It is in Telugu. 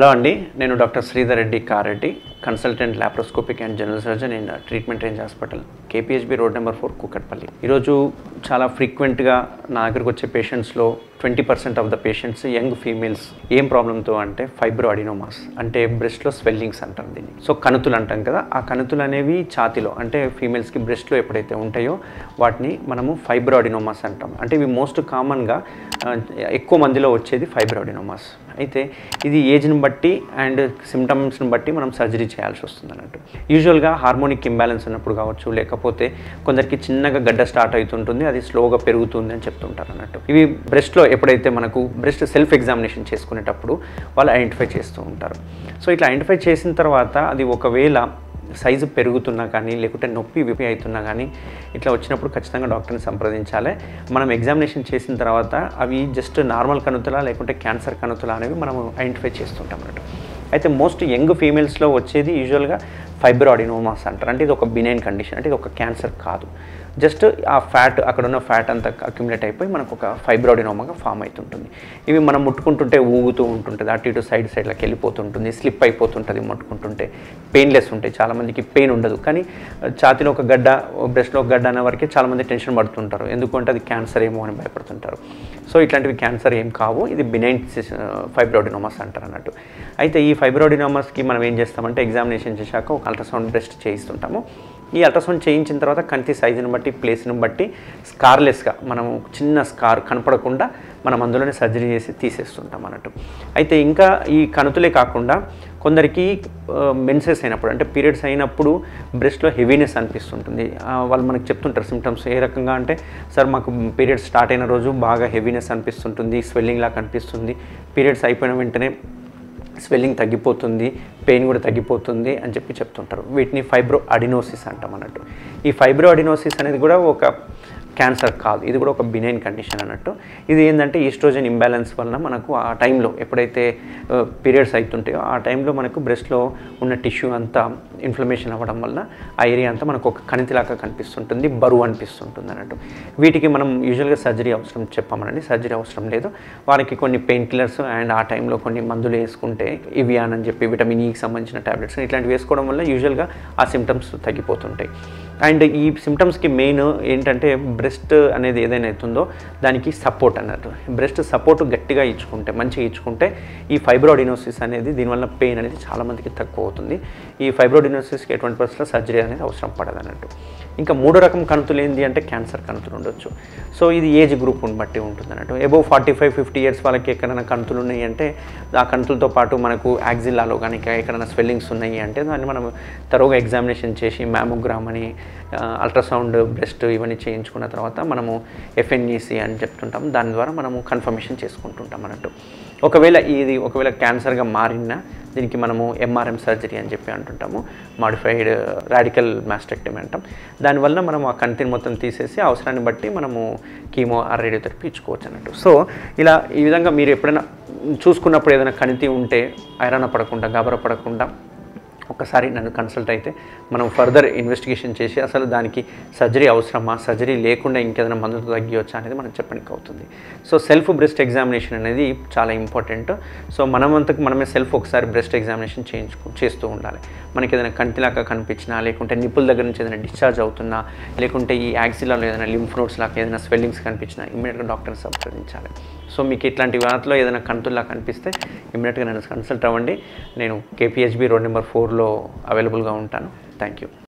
హలో అండి నేను డాక్టర్ శ్రీధర్ రెడ్డి కారెడ్డి consultant laparoscopic and general surgeon in treatment range hospital KPHB road number four Kukatpally ఈరోజు చాలా ఫ్రీక్వెంట్గా నా దగ్గరకు వచ్చే పేషెంట్స్లో twenty percent of the patients young females ఏం ప్రాబ్లంతో అంటే ఫైబ్రో అడినోమాస్ అంటే బ్రెస్ట్లో స్వెల్లింగ్స్ అంటాం దీన్ని సో కణుతులు అంటాం కదా ఆ కణుతులు అనేవి ఛాతిలో అంటే ఫీమేల్స్కి బ్రెస్ట్లో ఎప్పుడైతే ఉంటాయో వాటిని మనము ఫైబ్రో అడినోమాస్ అంటాం అంటే ఇవి మోస్ట్ కామన్గా ఎక్కువ మందిలో వచ్చేది ఫైబ్రో అడినోమాస్ అయితే ఇది ఏజ్ని బట్టి అండ్ సిమ్టమ్స్ని బట్టి మనం సర్జరీ చేయాల్సి వస్తుంది అన్నట్టు యూజువల్గా హార్మోనిక్ ఇంబ్యాలెన్స్ ఉన్నప్పుడు కావచ్చు లేకపోతే కొందరికి చిన్నగా గడ్డ స్టార్ట్ అవుతుంటుంది అది స్లోగా పెరుగుతుంది అని చెప్తుంటారు అన్నట్టు ఇవి బ్రెస్ట్లో ఎప్పుడైతే మనకు బ్రెస్ట్ సెల్ఫ్ ఎగ్జామినేషన్ చేసుకునేటప్పుడు వాళ్ళు ఐడెంటిఫై చేస్తూ ఉంటారు సో ఇట్లా ఐడెంటిఫై చేసిన తర్వాత అది ఒకవేళ సైజు పెరుగుతున్నా కానీ లేకుంటే నొప్పి విపి అవుతున్నా కానీ ఇట్లా వచ్చినప్పుడు ఖచ్చితంగా డాక్టర్ని సంప్రదించాలి మనం ఎగ్జామినేషన్ చేసిన తర్వాత అవి జస్ట్ నార్మల్ కణుతులా లేకుంటే క్యాన్సర్ కణుతులా అనేవి మనం ఐడెంటిఫై చేస్తుంటాం అన్నట్టు అయితే మోస్ట్ యంగ్ ఫీమేల్స్లో వచ్చేది యూజువల్గా ఫైబ్రాడినోమాస్ అంటారు అంటే ఇది ఒక బినైన్ కండిషన్ అంటే ఇది ఒక క్యాన్సర్ కాదు జస్ట్ ఆ ఫ్యాట్ అక్కడ ఉన్న ఫ్యాట్ అంతా అక్యుములేట్ అయిపోయి మనకు ఒక ఫైబ్రాడినోమాగా ఫామ్ అవుతుంటుంది ఇవి మనం ముట్టుకుంటుంటే ఊగుతూ ఉంటుంటుంది అటు ఇటు సైడ్ సైడ్లకు వెళ్ళిపోతుంటుంది స్లిప్ అయిపోతుంటుంది ముట్టుకుంటుంటే పెయిన్లెస్ ఉంటాయి చాలామందికి పెయిన్ ఉండదు కానీ ఛాతీలో ఒక గడ్డ బ్రెస్ట్లో ఒక గడ్డ అనే వరకే చాలామంది టెన్షన్ పడుతుంటారు ఎందుకంటే అది క్యాన్సర్ ఏమో అని భయపడుతుంటారు సో ఇట్లాంటివి క్యాన్సర్ ఏం కావు ఇది బినైన్ ఫైబ్రాడినోమాస్ అంటారు అన్నట్టు అయితే ఈ ఫైబ్రాడినోమాస్కి మనం ఏం చేస్తామంటే ఎగ్జామినేషన్ చేశాక ఒక అల్ట్రాసౌండ్ బ్రెస్ట్ చేయిస్తుంటాము ఈ అల్ట్రాసౌండ్ చేయించిన తర్వాత కంటి సైజుని బట్టి ప్లేస్ని బట్టి స్కార్లెస్గా మనం చిన్న స్కార్ కనపడకుండా మనం అందులోనే సర్జరీ చేసి తీసేస్తుంటాం అన్నట్టు అయితే ఇంకా ఈ కణుతులే కాకుండా కొందరికి మెన్సెస్ అయినప్పుడు అంటే పీరియడ్స్ అయినప్పుడు బ్రెస్ట్లో హెవీనెస్ అనిపిస్తుంటుంది ఆ, వాళ్ళు మనకు చెప్తుంటారు సిమ్టమ్స్ ఏ రకంగా అంటే సార్ మాకు పీరియడ్స్ స్టార్ట్ అయిన రోజు బాగా హెవీనెస్ అనిపిస్తుంటుంది స్వెల్లింగ్ లాగా కనిపిస్తుంది పీరియడ్స్ అయిపోయిన వెంటనే స్వెల్లింగ్ తగ్గిపోతుంది పెయిన్ కూడా తగ్గిపోతుంది అని చెప్పి చెప్తుంటారు వీటిని ఫైబ్రో అడినోసిస్ అంటాం అన్నట్టు ఈ ఫైబ్రో అడినోసిస్ అనేది కూడా ఒక క్యాన్సర్ కాదు ఇది కూడా ఒక బినైన్ కండిషన్ అన్నట్టు ఇది ఏంటంటే ఈస్ట్రోజన్ ఇంబ్యాలెన్స్ వలన మనకు ఆ టైంలో ఎప్పుడైతే పీరియడ్స్ అవుతుంటాయో ఆ టైంలో మనకు బ్రెస్ట్లో ఉన్న టిష్యూ అంతా ఇన్ఫ్లమేషన్ అవ్వడం వల్ల ఆ ఏరియా అంతా మనకు ఒక కణితిలాగా కనిపిస్తుంటుంది బరువు అనిపిస్తుంటుంది అన్నట్టు వీటికి మనం యూజువల్గా సర్జరీ అవసరం చెప్పామనండి సర్జరీ అవసరం లేదు వారికి కొన్ని పెయిన్ కిల్లర్స్ అండ్ ఆ టైంలో కొన్ని మందులు వేసుకుంటే ఇవియాన్ అని చెప్పి విటమిన్ ఈకి సంబంధించిన టాబ్లెట్స్ ఇట్లాంటివి వేసుకోవడం వల్ల యూజువల్గా ఆ సిమ్టమ్స్ తగ్గిపోతుంటాయి అండ్ ఈ సిమ్టమ్స్కి మెయిన్ ఏంటంటే బ్రెస్ట్ అనేది ఏదైనా అవుతుందో దానికి సపోర్ట్ అన్నట్టు బ్రెస్ట్ సపోర్ట్ గట్టిగా ఇచ్చుకుంటే మంచిగా ఇచ్చుకుంటే ఈ ఫైబ్రోడినోసిస్ అనేది దీనివల్ల పెయిన్ అనేది చాలామందికి తక్కువ అవుతుంది ఈ ఫైబ్రోడినోసిస్కి ఎటువంటి పరిస్థితుల్లో సర్జరీ అనేది అవసరం పడదు అన్నట్టు ఇంకా మూడో రకం కణుతులు ఏంటి అంటే క్యాన్సర్ కణుతులు ఉండొచ్చు సో ఇది ఏజ్ గ్రూప్ని బట్టి ఉంటుంది అన్నట్టు above forty five fifty years వాళ్ళకి ఎక్కడైనా కణుతులు ఉన్నాయి అంటే ఆ కణుతులతో పాటు మనకు యాక్సిల్లాలో కానీ ఇంకా ఎక్కడైనా స్వెల్లింగ్స్ ఉన్నాయి అంటే దాన్ని మనం తరువుగా ఎగ్జామినేషన్ చేసి మ్యామోగ్రామ్ అని అల్ట్రాసౌండ్ బ్రెస్ట్ ఇవన్నీ చేయించుకున్న తర్వాత మనము ఎఫ్ఎన్ఈసి అని చెప్తుంటాం దాని ద్వారా మనము కన్ఫర్మేషన్ చేసుకుంటుంటాం అన్నట్టు ఒకవేళ ఇది ఒకవేళ క్యాన్సర్గా మారినా దీనికి మనము ఎంఆర్ఎం సర్జరీ అని చెప్పి అంటుంటాము మాడిఫైడ్ రాడికల్ మాస్టెక్టమీ అంటాం దానివల్ల మనం ఆ కంటిని మొత్తం తీసేసి అవసరాన్ని బట్టి మనము కీమో ఆ రేడియోథెరపీ ఇచ్చుకోవచ్చు అన్నట్టు సో ఇలా ఈ విధంగా మీరు ఎప్పుడైనా చూసుకున్నప్పుడు ఏదైనా కణితి ఉంటే ఐరాణ పడకుండా గాబర పడకుండా ఒకసారి నన్ను కన్సల్ట్ అయితే మనం ఫర్దర్ ఇన్వెస్టిగేషన్ చేసి అసలు దానికి సర్జరీ అవసరమా సర్జరీ లేకుండా ఇంకేదైనా మందులు తగ్గివచ్చా అనేది మనం చెప్పడానికి అవుతుంది సో సెల్ఫ్ బ్రెస్ట్ ఎగ్జామినేషన్ అనేది చాలా ఇంపార్టెంట్ సో మనమంతకు మనమే సెల్ఫ్ ఒకసారి బ్రెస్ట్ ఎగ్జామినేషన్ చేయించుకు చేస్తూ ఉండాలి మనకి ఏదైనా కంటిలాగా కనిపించినా లేకుంటే నిప్పుల దగ్గర నుంచి ఏదైనా డిశ్చార్జ్ అవుతున్నా లేకుంటే ఈ యాక్సిలాలో ఏదైనా లింఫ్ నోట్స్ లాగా ఏదైనా స్వెల్లింగ్స్ కనిపించినా ఇమ్మీడియట్గా డాక్టర్ని సంప్రదించాలి సో మీకు ఇట్లాంటి వాటిలో ఏదైనా కంతుల్లా కనిపిస్తే ఇమ్మీడియట్గా నన్ను కన్సల్ట్ అవ్వండి నేను కేపీహెచ్బి రోడ్ నెంబర్ ఫోర్లో అవైలబుల్గా ఉంటాను థ్యాంక్ యూ